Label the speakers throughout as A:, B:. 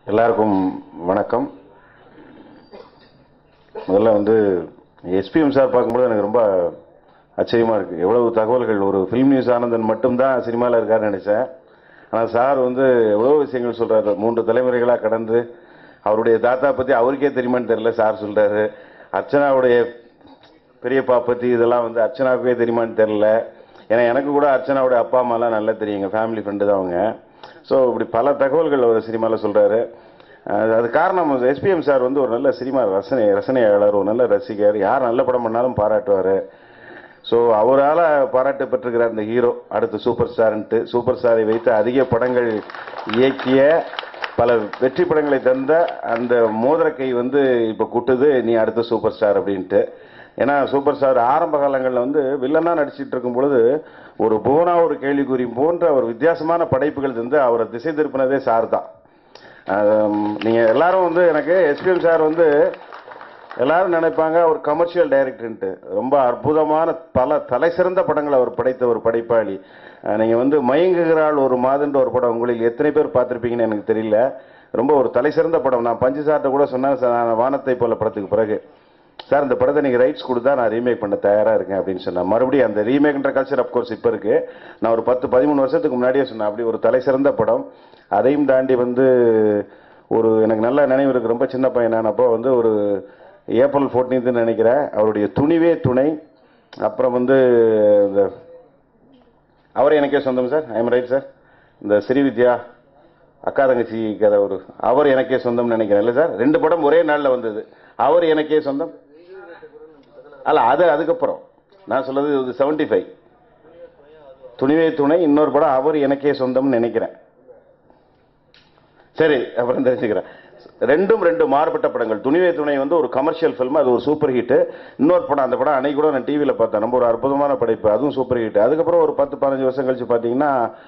A: எல்லாருக்கும் வணக்கம் முதல்ல வந்து எஸ்பிஎம் சார் பார்க்கும்போது எனக்கு ரொம்ப ஆச்சரியமா இருக்கு எவ்வளவு தகவல்கள் ஒரு ஃபில்ம் நியூஸ் ஆனந்தன் மட்டும்தான் சினிமாவில் இருக்காருன்னு நினைச்சேன் ஆனால் சார் வந்து எவ்வளோ விஷயங்கள் சொல்றாரு மூன்று தலைமுறைகளாக கடந்து அவருடைய தாத்தா பற்றி அவருக்கே தெரியுமான்னு தெரியல சார் சொல்றாரு அர்ச்சனாவுடைய பெரியப்பா பற்றி இதெல்லாம் வந்து அர்ச்சனாவுக்கே தெரியுமான்னு தெரில ஏன்னா எனக்கு கூட அர்ச்சனாவுடைய அப்பா அம்மாலாம் நல்லா தெரியும் எங்கள் ஃபேமிலி ஃப்ரெண்டு தான் அவங்க ஸோ இப்படி பல தகவல்கள் அவர் சினிமாவில் சொல்கிறாரு அது காரணம் எஸ்பிஎம் சார் வந்து ஒரு நல்ல சினிமா ரசனை ரசனையாளர் ஒரு நல்ல ரசிகர் யார் நல்ல படம் பண்ணாலும் பாராட்டுவார் ஸோ அவரால் பாராட்டு பெற்றிருக்கிறார் இந்த ஹீரோ அடுத்து சூப்பர் ஸ்டார்ன்ட்டு சூப்பர் ஸ்டாரை வைத்து அதிக படங்கள் இயக்கிய பல வெற்றி படங்களை தந்த அந்த மோதிரக்கை வந்து இப்போ கூட்டுது நீ அடுத்த சூப்பர் ஸ்டார் அப்படின்ட்டு ஏன்னா சூப்பர் ஸ்டார் ஆரம்ப காலங்களில் வந்து வில்லனாக நடிச்சிட்டு இருக்கும் பொழுது ஒரு போனா ஒரு கேள்விக்குறி போன்ற ஒரு வித்தியாசமான படைப்புகள் தந்து அவரை திசை திருப்பினதே சார் தான் நீங்கள் எல்லாரும் வந்து எனக்கு எஸ்பிஎம் சார் வந்து எல்லாரும் நினைப்பாங்க ஒரு கமர்ஷியல் டைரக்டர்ன்ட்டு ரொம்ப அற்புதமான பல தலை சிறந்த படங்களை அவர் படைத்த ஒரு படைப்பாளி அஹ் நீங்க வந்து மயங்குகிறாள் ஒரு மாதன்ற ஒரு படம் உங்களில் எத்தனை பேர் பார்த்திருப்பீங்கன்னு எனக்கு தெரியல ரொம்ப ஒரு தலை சிறந்த படம் நான் பஞ்சு சார்ட்ட கூட சொன்னேன் சார், நான் வானத்தை போல படத்துக்கு பிறகு சார் இந்த படத்தை நீங்கள் ரைட்ஸ் கொடுத்தா நான் ரீமேக் பண்ண தயாராக இருக்கேன் அப்படின்னு சொன்னேன் மறுபடியும் அந்த ரீமேக்ன்ற கல்ச்சர் அப்கோர்ஸ் இப்போ இருக்கு நான் ஒரு பத்து பதிமூணு வருஷத்துக்கு முன்னாடியே சொன்னேன் அப்படி ஒரு தலை சிறந்த படம் அதையும் தாண்டி வந்து ஒரு எனக்கு நல்ல நினைவு இருக்கு ரொம்ப சின்ன பையன் நான் அப்போ வந்து ஒரு ஏப்ரல் 14th நினைக்கிறேன் அவருடைய துணிவே துணை அப்புறம் வந்து இந்த அவர் எனக்கே சொந்தம் சார் ஐம் ரைட் சார் இந்த ஸ்ரீவித்யா அக்கா தங்கச்சி கதை ஒரு அவர் எனக்கே சொந்தம்னு நினைக்கிறேன் இல்லை சார் ரெண்டு படம் ஒரே நாளில் வந்தது அவர் எனக்கே சொந்தம் அல்ல அது அதுக்கப்புறம் நான் சொல்றது இது செவன்டி ஃபைவ் துணிவே துணை இன்னொரு படம் அவர் எனக்கே சொந்தம்னு நினைக்கிறேன் சரி அப்புறம் தெரிஞ்சுக்கிறேன் ரெண்டும் ரெண்டு மாறுபட்ட படங்கள் துணிவே துணை வந்து ஒரு கமர்ஷியல் ஃபில்ம் அது ஒரு சூப்பர் ஹிட் இன்னொரு படம் அந்த படம் அன்னைக்கு கூட நான் டிவியில் பார்த்தேன் ரொம்ப ஒரு அற்புதமான படைப்பு அதுவும் சூப்பர் ஹிட் அதுக்கப்புறம் ஒரு பத்து பதினஞ்சு வருஷம் கழிச்சு பார்த்தீங்கன்னா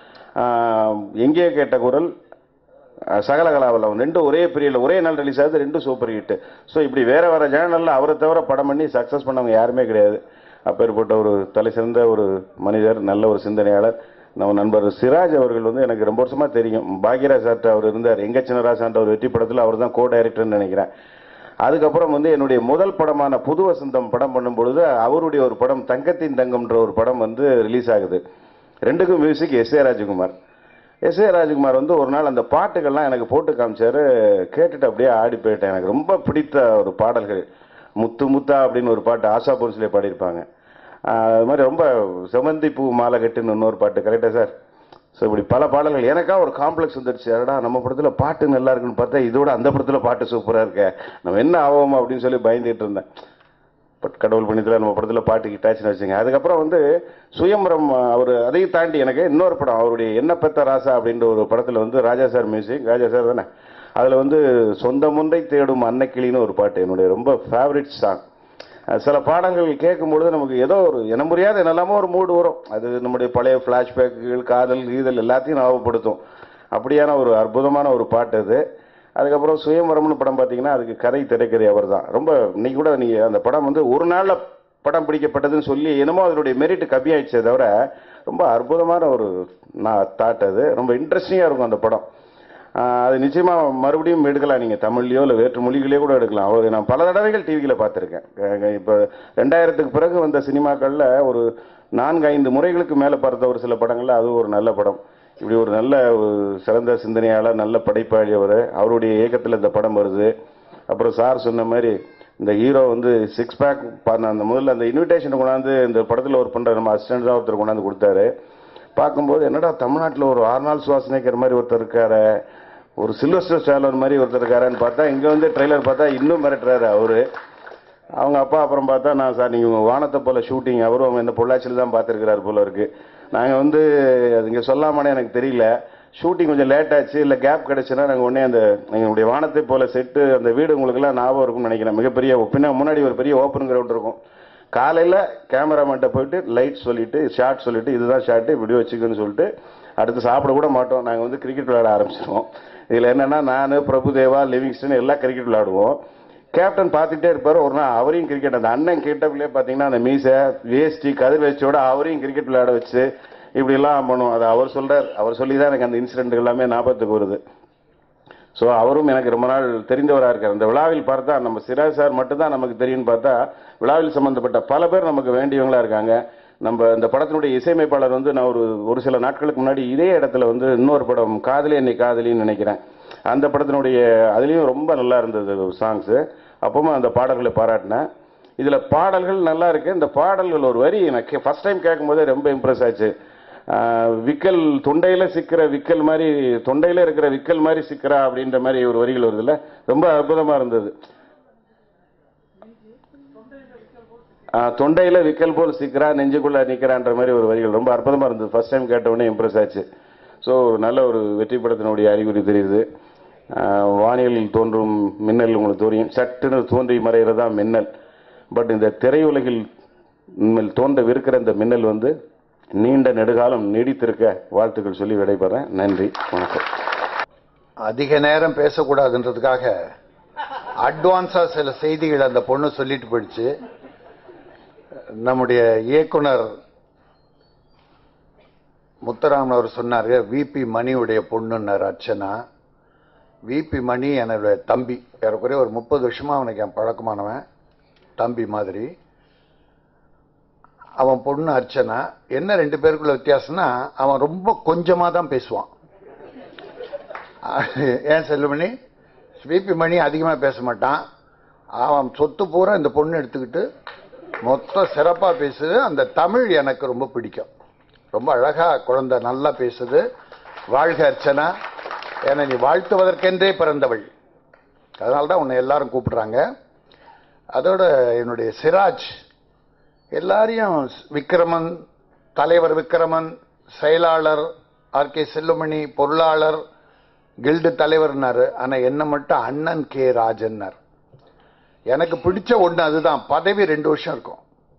A: ஆஹ், எங்கே கேட்ட குரல் அஹ், சகலகலாவலம் ரெண்டும் ஒரே பீரியடில் ஒரே நாள் ரிலீஸ் ஆகுது ரெண்டும் சூப்பர் ஹிட் ஸோ இப்படி வேற வேற சேனலில் அவரை தவிர படம் பண்ணி சக்ஸஸ் பண்ணவங்க யாருமே கிடையாது அப்பேற்பட்ட ஒரு தலை சிறந்த ஒரு மனிதர் நல்ல ஒரு சிந்தனையாளர் நம்ம நண்பர் சிராஜ் அவர்கள் வந்து எனக்கு ரொம்ப வருஷமா தெரியும் பாக்யராஜ் சார்ட்ட அவர் இருந்தார் எங்க சின்னராசான்ற ஒரு வெற்றி படத்தில் அவர் தான் கோ டைரக்டர்னு நினைக்கிறேன் அதுக்கப்புறம் வந்து என்னுடைய முதல் படமான புது வசந்தம் படம் பண்ணும் பொழுது அவருடைய ஒரு படம் தங்கத்தின் தங்கம்ன்ற ஒரு படம் வந்து ரிலீஸ் ஆகுது ரெண்டுக்கும் music S A Rajakumar S A Rajakumar வந்து ஒரு நாள் அந்த பாட்டுகள்லாம் எனக்கு போட்டு காமிச்சாரு கேட்டுட்டு அப்படியே ஆடி போயிட்டேன் எனக்கு ரொம்ப பிடித்த ஒரு பாடல்கள் முத்து முத்தா அப்படின்னு ஒரு பாட்டு ஆஷா போன்ஸ்லே பாடியிருப்பாங்க ஆஹ் அது மாதிரி ரொம்ப செவந்தி பூ மாலை கட்டுன்னு இன்னொரு பாட்டு கரெக்டா சார் ஸோ இப்படி பல பாடல்கள் எனக்கா ஒரு காம்ப்ளெக்ஸ் வந்துருச்சு அடடா நம்ம படத்தில் பாட்டு நல்லா இருக்குன்னு பார்த்தா இதோட அந்த படத்தில் பாட்டு சூப்பராக இருக்க நம்ம என்ன ஆவோமா அப்படின்னு சொல்லி பயந்துட்டு இருந்தேன் பட் கடவுள் பண்ணித்துல நம்ம படத்தில் பாட்டு கிட்டாச்சுன்னு வச்சுங்க அதுக்கப்புறம் வந்து சுயம்பரம் அவர் அதையும் தாண்டி எனக்கு இன்னொரு படம் அவருடைய என்ன பெத்த ராசா அப்படின்ற ஒரு படத்தில் வந்து Raja sir music Raja sir தானே அதில் வந்து சொந்த முன்றை தேடும் அன்னக்கிளின்னு ஒரு பாட்டு என்னுடைய ரொம்ப ஃபேவரட் சாங் சில பாடல்கள் கேட்கும்பொழுது நமக்கு ஏதோ ஒரு இனம் புரியாத என்னெல்லாமோ ஒரு மூடு வரும் அது நம்முடைய பழைய ஃப்ளாஷ்பேக்குகள் காதல் கீதல் எல்லாத்தையும் ஞாபகப்படுத்தும் அப்படியான ஒரு அற்புதமான ஒரு பாட்டு அது அதுக்கப்புறம் சுயம்பரம்னு படம் பார்த்தீங்கன்னா அதுக்கு கதை திரைக்கதை அவர் தான் ரொம்ப இன்னைக்கு கூட நீங்கள் அந்த படம் வந்து ஒரு நாளில் படம் பிடிக்கப்பட்டதுன்னு சொல்லி என்னமோ அதனுடைய மெரிட் கம்மியாயிடுச்சே தவிர ரொம்ப அற்புதமான ஒரு நான் தாட் அது ரொம்ப இன்ட்ரெஸ்டிங்காக இருக்கும் அந்த படம் ஆஹ் அது நிச்சயமா மறுபடியும் எடுக்கலாம் நீங்க தமிழ்லயோ இல்லை வேற்று மொழிகளே கூட எடுக்கலாம் அவர் நான் பல தடவைகள் டிவியில் பார்த்துருக்கேன் இப்போ ரெண்டாயிரத்துக்கு பிறகு வந்த சினிமாக்கள்ல ஒரு நான்கு ஐந்து முறைகளுக்கு மேலே பார்த்த ஒரு சில படங்கள்ல அது ஒரு நல்ல படம் இப்படி ஒரு நல்ல ஒரு சிறந்த சிந்தனையாளர் நல்ல படைப்பாளி அவர் அவருடைய இயக்கத்தில் இந்த படம் வருது அப்புறம் சார் சொன்ன மாதிரி இந்த ஹீரோ வந்து சிக்ஸ் பேக் அந்த முதல்ல அந்த இன்விடேஷன் கொண்டாந்து இந்த படத்தில் ஒரு பண்ணுற நம்ம அசிஸ்டன்ட் தான் ஒருத்தர் கொண்டாந்து கொடுத்தாரு பார்க்கும்போது என்னடா தமிழ்நாட்டில் ஒரு ஆர்னால் சுவாசனைக்கிற மாதிரி ஒருத்தர் இருக்காரு ஒரு சில்வஸ்டர் ஸ்டாலர் மாதிரி ஒருத்தர் இருக்காருன்னு பார்த்தா இங்கே வந்து ட்ரெய்லர் பார்த்தா இன்னும் மிரட்டுறாரு அவரு அவங்க அப்பா அப்புறம் பார்த்தா நான் சார் நீங்கள் உங்கள் வானத்தை போல ஷூட்டிங் அவரும் அவங்க இந்த பொள்ளாச்சியில் தான் பார்த்துருக்கிறாரு போல இருக்கு நாங்கள் வந்து அது இங்கே சொல்லாமனே எனக்கு தெரியல ஷூட்டிங் கொஞ்சம் லேட் ஆச்சு இல்லை கேப் கிடைச்சுன்னா நாங்கள் உடனே அந்த எங்களுடைய வானத்தை போல செட்டு அந்த வீடு உங்களுக்குலாம் ஞாபகம் இருக்கும்னு நினைக்கிறேன் மிகப்பெரிய பின்ன முன்னாடி ஒரு பெரிய ஓப்பன் கிரவுண்ட் இருக்கும் காலையில் கேமராமேன்ட்ட போயிட்டு லைட் சொல்லிட்டு ஷார்ட் சொல்லிட்டு இதுதான் ஷார்ட் இப்படி வச்சுக்கன்னு சொல்லிட்டு அடுத்து சாப்பிட கூட மாட்டோம் நாங்கள் வந்து கிரிக்கெட் விளையாட ஆரம்பிச்சிருவோம் இதில் என்னன்னா நான் பிரபுதேவா லிவிங்ஸ்டன் எல்லாம் கிரிக்கெட் விளையாடுவோம் கேப்டன் பார்த்துட்டே இருப்பாரு ஒரு நாள் அவரையும் கிரிக்கெட் அந்த அண்ணன் கேட்டப்பிலே பார்த்தீங்கன்னா அந்த மீசை வேஷ்டி கதிர் வேஷ்டியோட அவரையும் கிரிக்கெட் விளையாட வச்சு இப்படி எல்லாம் பண்ணுவோம் அது அவர் சொல்றார் அவர் சொல்லி தான் எனக்கு அந்த இன்சிடென்ட் எல்லாமே ஞாபகத்துக்கு வருது ஸோ அவரும் எனக்கு ரொம்ப நாள் தெரிந்தவராக இருக்கார் இந்த விழாவில் பார்த்தா நம்ம சிராஜ் சார் மட்டும்தான் நமக்கு தெரியும்னு பார்த்தா விழாவில் சம்பந்தப்பட்ட பல பேர் நமக்கு வேண்டியவங்களா இருக்காங்க நம்ம இந்த படத்தினுடைய இசையமைப்பாளர் வந்து நான் ஒரு ஒரு சில நாட்களுக்கு முன்னாடி இதே இடத்துல வந்து இன்னொரு படம் காதலி என்னை காதலின்னு நினைக்கிறேன் அந்த படத்தினுடைய அதுலேயும் ரொம்ப நல்லா இருந்தது சாங்ஸு அப்பவும் அந்த பாடல்களை பாராட்டினேன் இதில் பாடல்கள் நல்லா இருக்கு இந்த பாடல்கள் ஒரு வரி எனக்கு ஃபர்ஸ்ட் டைம் கேட்கும்போதே ரொம்ப இம்ப்ரெஸ் ஆச்சு ஆஹ் விக்கல் தொண்டையில சிக்கிற விக்கல் மாதிரி தொண்டையில இருக்கிற விக்கல் மாதிரி சிக்கிறா அப்படின்ற மாதிரி ஒரு வரிகள் வருதுல்ல ரொம்ப அற்புதமா இருந்தது ஆஹ் தொண்டையில விக்கல் போல் சிக்கிறா நெஞ்சுக்குள்ள நிக்கிறான்ற மாதிரி ஒரு வரிகள் ரொம்ப அற்புதமா இருந்தது ஃபர்ஸ்ட் டைம் கேட்ட உடனே இம்ப்ரெஸ் ஆச்சு ஸோ நல்ல ஒரு வெற்றி படத்தினுடைய அறிகுறி தெரியுது ஆஹ் வானியலில் தோன்றும் மின்னல் உங்களுக்கு தெரியும் சட்டுன்னு தோன்றி மறைகிறதா மின்னல் பட் இந்த திரையுலகில் உண்மையில் தோன்றவிருக்கிற இந்த மின்னல் வந்து நீண்ட நெடுகாலம் நீடித்திருக்க வாழ்த்துக்கள் சொல்லி விடைபெறேன் நன்றி வணக்கம்
B: அதிக நேரம் பேசக்கூடாதுன்றதுக்காக அட்வான்ஸா சில செய்திகள் அந்த பொண்ணு சொல்லிட்டு போயிடுச்சு நம்முடைய இயக்குனர் முத்தராமன் அவர் சொன்னாரு விபி மணியுடைய பொண்ணுன்னார் அர்ச்சனா விபி மணி என்னுடைய தம்பி ஏறக்குறைய ஒரு முப்பது வருஷமா அவனுக்கு என் பழக்கமானவன் தம்பி மாதிரி அவன் பொண்ணு அர்ச்சனா என்ன ரெண்டு பேருக்குள்ள வித்தியாசம்னா அவன் ரொம்ப கொஞ்சமா தான் பேசுவான் ஏன் செல்லுமணி விபி மணி அதிகமாக பேச மாட்டான் அவன் சொத்து பூரா இந்த பொண்ணு எடுத்துக்கிட்டு மொத்தம் சிறப்பாக பேசுது அந்த தமிழ் எனக்கு ரொம்ப பிடிக்கும் ரொம்ப அழகா குழந்தை நல்லா பேசுது வாழ்க அர்ச்சனா ஏன்னா நீ வாழ்த்துவதற்கென்றே பிறந்தவள் அதனால தான் உன்னை எல்லாரும் கூப்பிடுறாங்க அதோட என்னுடைய சிராஜ் எல்லாரையும் விக்ரமன் தலைவர் விக்ரமன் செயலாளர் ஆர் கே செல்லுமணி பொருளாளர் கில்டு தலைவர்னாரு ஆனா என்ன மட்டும் அண்ணன் கே ராஜன்னார் எனக்கு பிடிச்ச ஒண்ணு அதுதான் பதவி ரெண்டு வருஷம் இருக்கும்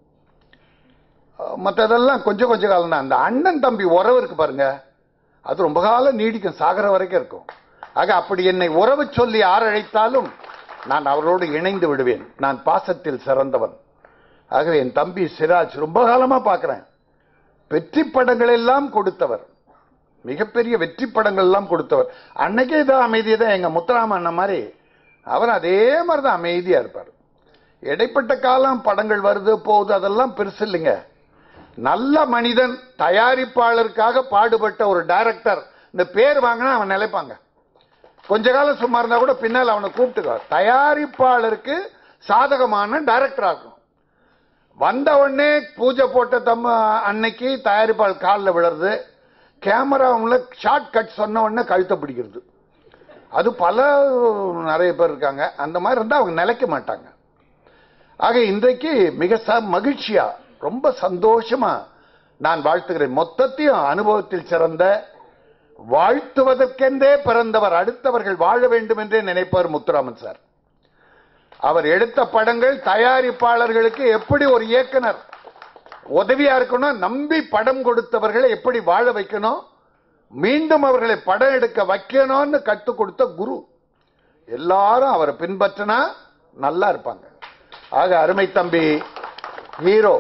B: அஹ் மத்ததெல்லாம் கொஞ்சம் கொஞ்ச காலம் தான் அந்த அண்ணன் தம்பி உறவு இருக்கு பாருங்க அது ரொம்ப காலம் நீடிக்கும் சாகர வரைக்கும் இருக்கும் ஆக அப்படி என்னை உறவு சொல்லி யார் அழைத்தாலும் நான் அவரோடு இணைந்து விடுவேன் நான் பாசத்தில் சிறந்தவன் ஆகவே என் தம்பி சிராஜ் ரொம்ப காலமா பார்க்கிறேன் வெற்றி படங்கள் எல்லாம் கொடுத்தவர் மிகப்பெரிய வெற்றி படங்கள் எல்லாம் கொடுத்தவர் அன்னைக்கே இதான் அமைதியை தான் எங்க முத்துராம அண்ணன் மாதிரி அவர் அதே மாதிரி தான் அமைதியா இருப்பார் இடைப்பட்ட காலம் படங்கள் வருது போகுது அதெல்லாம் பெருசு இல்லைங்க நல்ல மனிதன் தயாரிப்பாளருக்காக பாடுபட்ட ஒரு டைரக்டர் இந்த பேர் வாங்கினா அவன் நிலைப்பாங்க கொஞ்ச காலம் சும்மா இருந்தா கூட பின்னால் அவனை கூப்பிட்டுக்கோ தயாரிப்பாளருக்கு சாதகமான டைரக்டர் ஆகும் வந்த உடனே பூஜை போட்ட தம்ம அன்னைக்கு தயாரிப்பாளர் காலில் விழுறது கேமராவில் ஷார்ட் கட் சொன்ன உடனே கழுத்தை பிடிக்கிறது அது பல நிறைய பேர் இருக்காங்க அந்த மாதிரி இருந்தால் அவங்க நிலைக்க மாட்டாங்க ஆக இன்றைக்கு மிக ச மகிழ்ச்சியா ரொம்ப சந்தோஷமா நான் வாழ்த்துகிறேன் மொத்தத்தையும் அனுபவத்தில் சிறந்த வாழ்த்துவதற்கென்றே பிறந்தவர் அடுத்தவர்கள் வாழ வேண்டும் என்றே நினைப்பவர் முத்துராமன் சார் அவர் எடுத்த படங்கள் தயாரிப்பாளர்களுக்கு எப்படி ஒரு இயக்குனர் உதவியா இருக்கணும் நம்பி படம் கொடுத்தவர்களை எப்படி வாழ வைக்கணும் மீண்டும் அவர்களை படம் எடுக்க வைக்கணும்னு கற்றுக் கொடுத்த குரு எல்லாரும் அவரை பின்பற்றினா நல்லா இருப்பாங்க ஆக அருமை தம்பி ஹீரோ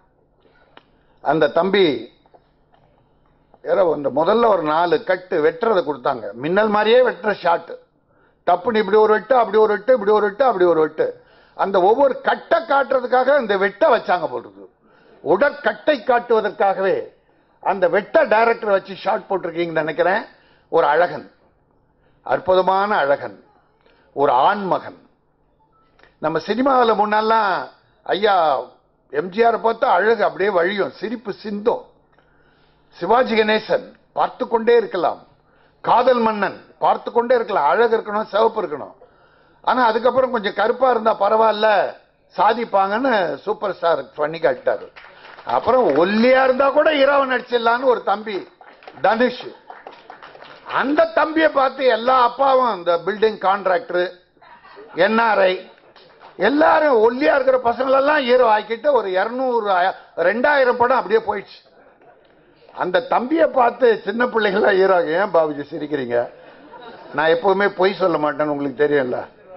B: அந்த தம்பி ஏதோ இந்த முதல்ல ஒரு நாலு கட்டு வெட்டுறதை கொடுத்தாங்க மின்னல் மாதிரியே வெட்டுற ஷாட் டப்புன்னு இப்படி ஒரு வெட்டு அப்படி ஒரு வெட்டு இப்படி ஒரு வெட்டு அப்படி ஒரு வெட்டு அந்த ஒவ்வொரு கட்டை காட்டுறதுக்காக இந்த வெட்ட வச்சாங்க போட்டுருக்கு உடற்கட்டை காட்டுவதற்காகவே அந்த வெட்ட டைரக்டர் வச்சு ஷாட் போட்டிருக்கீங்கன்னு நினைக்கிறேன் ஒரு அழகன் அற்புதமான அழகன் ஒரு ஆண்மகன் நம்ம சினிமாவில் முன்னெல்லாம் ஐயா எம்ஜிஆர் பார்த்தா அழகு அப்படியே வழியும் சிரிப்பு சிந்தும் சிவாஜி கணேசன் பார்த்து கொண்டே இருக்கலாம் காதல் மன்னன் பார்த்து கொண்டே இருக்கலாம் அழகு இருக்கணும் சிவப்பு இருக்கணும் ஆனா அதுக்கப்புறம் கொஞ்சம் கருப்பா இருந்தா பரவாயில்ல சாதிப்பாங்கன்னு சூப்பர் ஸ்டார் பண்ணி காட்டாரு அப்புறம் ஒல்லியா இருந்தா கூட இரவு நடிச்சிடலான்னு ஒரு தம்பி தனுஷ் அந்த தம்பியை பார்த்து எல்லா அப்பாவும் இந்த பில்டிங் கான்ட்ராக்டர் என்ஆர்ஐ எல்லாரும் ஒல்லியா இருக்கிற பசங்களெல்லாம் ஹீரோ ஆக்கிட்டு ஒரு இருநூறு ரெண்டாயிரம் படம் அப்படியே போயிடுச்சு அந்த தம்பியை பார்த்து சின்ன பிள்ளைங்களாம் ஹீரோ ஏன் பாபுஜி சிரிக்கிறீங்க நான் எப்பவுமே பொய் சொல்ல மாட்டேன்னு உங்களுக்கு தெரியும்ல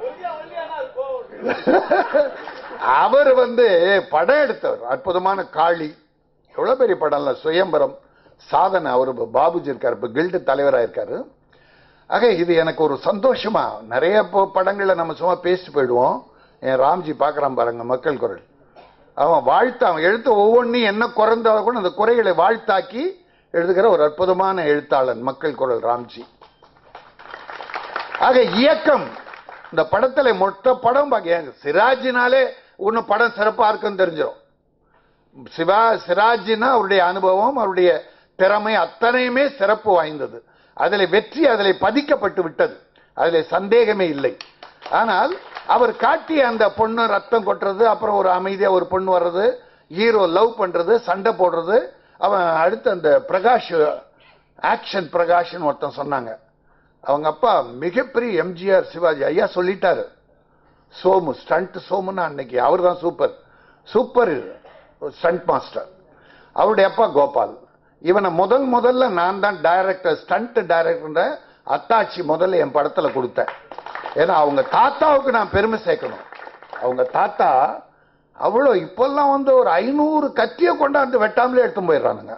B: அவர் வந்து படம் எடுத்தவர் அற்புதமான காளி எவ்வளவு பெரிய படம்ல சுயம்பரம் சாதனை அவர் பாபுஜி இருக்காரு இப்ப கில்டு தலைவரா இருக்காரு ஆக இது எனக்கு ஒரு சந்தோஷமா நிறைய ப- படங்கள்ல நம்ம சும்மா பேசிட்டு போயிடுவோம் என் ராம்ஜி பார்க்கறான் பாருங்க மக்கள் குரல் அவன் வாழ்த்து அவன் எழுத்து ஒவ்வொன்றையும் என்ன குறைந்தாலும் கூட அந்த குறைகளை வாழ்த்தாக்கி எழுதுகிற ஒரு அற்புதமான எழுத்தாளன் மக்கள் குரல் ராம்ஜி ஆக இயக்கம் இந்த படத்துல மொத்த படம் பாக்க சிராஜினாலே ஒன்னு படம் சிறப்பா இருக்குன்னு தெரிஞ்சிடும் சிவா சிராஜினா அவருடைய அனுபவம் அவருடைய திறமை அத்தனையுமே சிறப்பு வாய்ந்தது அதில் வெற்றி அதில் பதிக்கப்பட்டு விட்டது அதில் சந்தேகமே இல்லை ஆனால் அவர் காட்டிய அந்த பொண்ணு ரத்தம் கொட்டுறது அப்புறம் ஒரு அமைதியா ஒரு பொண்ணு வர்றது ஹீரோ லவ் பண்றது சண்டை போடுறது அவன் அடுத்து அந்த பிரகாஷ் ஆக்ஷன் பிரகாஷ்னு ஒருத்தன் சொன்னாங்க அவங்க அப்பா மிகப்பெரிய எம்ஜிஆர் சிவாஜி ஐயா சொல்லிட்டாரு சோமு ஸ்டண்ட் சோமுன்னு அன்னைக்கு அவர் தான் சூப்பர் சூப்பர் ஸ்டண்ட் மாஸ்டர் அவருடைய அப்பா கோபால் இவனை முதல் முதல்ல நான் தான் டைரக்டர் ஸ்டண்ட் டைரக்டர் அத்தாட்சி முதல்ல என் படத்துல கொடுத்தேன் ஏன்னா அவங்க தாத்தாவுக்கு நான் பெருமை சேர்க்கணும் அவங்க தாத்தா அவ்வளோ இப்பெல்லாம் வந்து ஒரு ஐநூறு கத்தியை கொண்டாந்து வெட்டாமலே எடுத்து போயிடுறானுங்க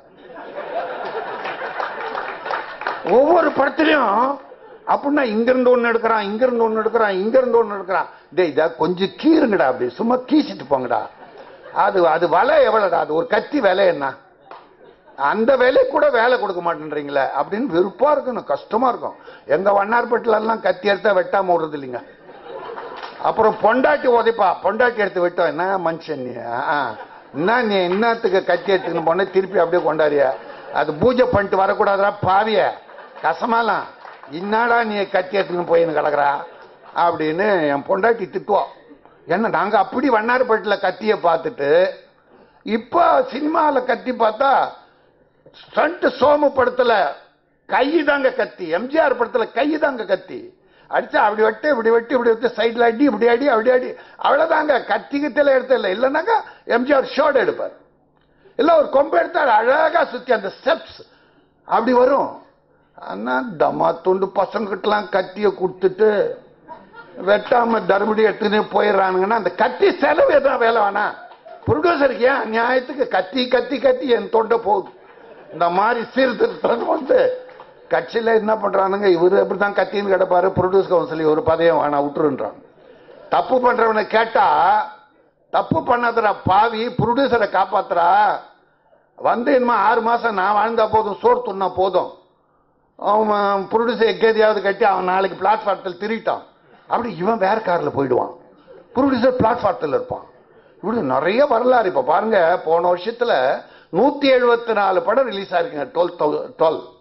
B: ஒவ்வொரு படத்திலையும் அப்படின்னா இங்க இருந்து ஒண்ணு எடுக்கிறான் இங்க இருந்து ஒண்ணு எடுக்கிறான் இங்க இருந்து ஒண்ணு எடுக்கிறான் டேய் இதா கொஞ்சம் கீறுங்கடா அப்படி சும்மா கீசிட்டு போங்கடா அது அது விலை எவ்வளவுடா அது ஒரு கத்தி விலை என்ன அந்த வேலை கூட வேலை கொடுக்க மாட்டேன்றீங்களே அப்படின்னு வெறுப்பா இருக்கணும் கஷ்டமா இருக்கும் எங்க வண்ணார்பேட்டில எல்லாம் கத்தி எடுத்தா வெட்டாம விடுறது இல்லைங்க அப்புறம் பொண்டாட்டி உதைப்பா பொண்டாட்டி எடுத்து விட்டோம் என்ன மனுஷன் நீ ஆ. என்ன நீ என்னத்துக்கு கத்தி எடுத்துக்கணும் போன திருப்பி அப்படியே கொண்டாடிய அது பூஜை பண்ணிட்டு வரக்கூடாதுடா பாவிய கசமாலாம் இன்னாடா நீ கத்தி எடுத்துக்கணும் போயின்னு கிடக்குறா அப்படின்னு என் பொண்டாட்டி திட்டுவோம் என்ன நாங்க அப்படி வண்ணார்பேட்டில் கத்தியை பார்த்துட்டு இப்போ சினிமாவில் கத்தி பார்த்தா ஸ்டண்ட் சோமு படத்துல கை தாங்க கத்தி எம்ஜிஆர் படத்துல கை தாங்க கத்தி அடிச்சா அப்படி வெட்டு இப்படி வெட்டி இப்படி வெட்டி சைடுல அடி இப்படி அடி அப்படி அடி அவ்வளவுதாங்க கத்தி கித்தில எடுத்து இல்லை இல்லைன்னாங்க எம்ஜிஆர் ஷோட் எடுப்பார் இல்ல ஒரு கொம்பு எடுத்தாரு அழகா சுத்தி அந்த ஸ்டெப்ஸ் அப்படி வரும் ஆனா தமா துண்டு பசங்கிட்டலாம் கத்தியை கொடுத்துட்டு வெட்டாம தர்மடி எடுத்துன்னு போயிடுறானுங்கன்னா அந்த கத்தி செலவு எதுவும் வேலை வேணாம் ப்ரொடியூசருக்கு ஏன் நியாயத்துக்கு கத்தி கத்தி கத்தி என் தொண்டை போகுது இந்த மாதிரி சீர்திருத்தம் வந்து கட்சியில என்ன பண்றானுங்க இவரு எப்படிதான் கத்தின்னு கிடப்பாரு ப்ரொடியூஸ் கவுன்சில் ஒரு பதவியும் வேணா விட்டுருன்றாங்க தப்பு பண்றவனை கேட்டா தப்பு பண்ணதுடா பாவி ப்ரொடியூசரை காப்பாத்துறா வந்து இனிமே ஆறு மாசம் நான் வாழ்ந்தா போதும் சோறு துண்ணா போதும் அவன் ப்ரொடியூசர் எக்கேதியாவது கட்டி அவன் நாளைக்கு பிளாட்ஃபார்த்தில் திருட்டான் அப்படி இவன் வேற கார்ல போயிடுவான் ப்ரொடியூசர் பிளாட்ஃபார்த்தில் இருப்பான் இப்படி நிறைய வரலாறு இப்ப பாருங்க போன வருஷத்துல நூத்தி எழுபத்தி நாலு படம் ரிலீஸ் ஆயிருக்குங்க டுவெல் டுவெல்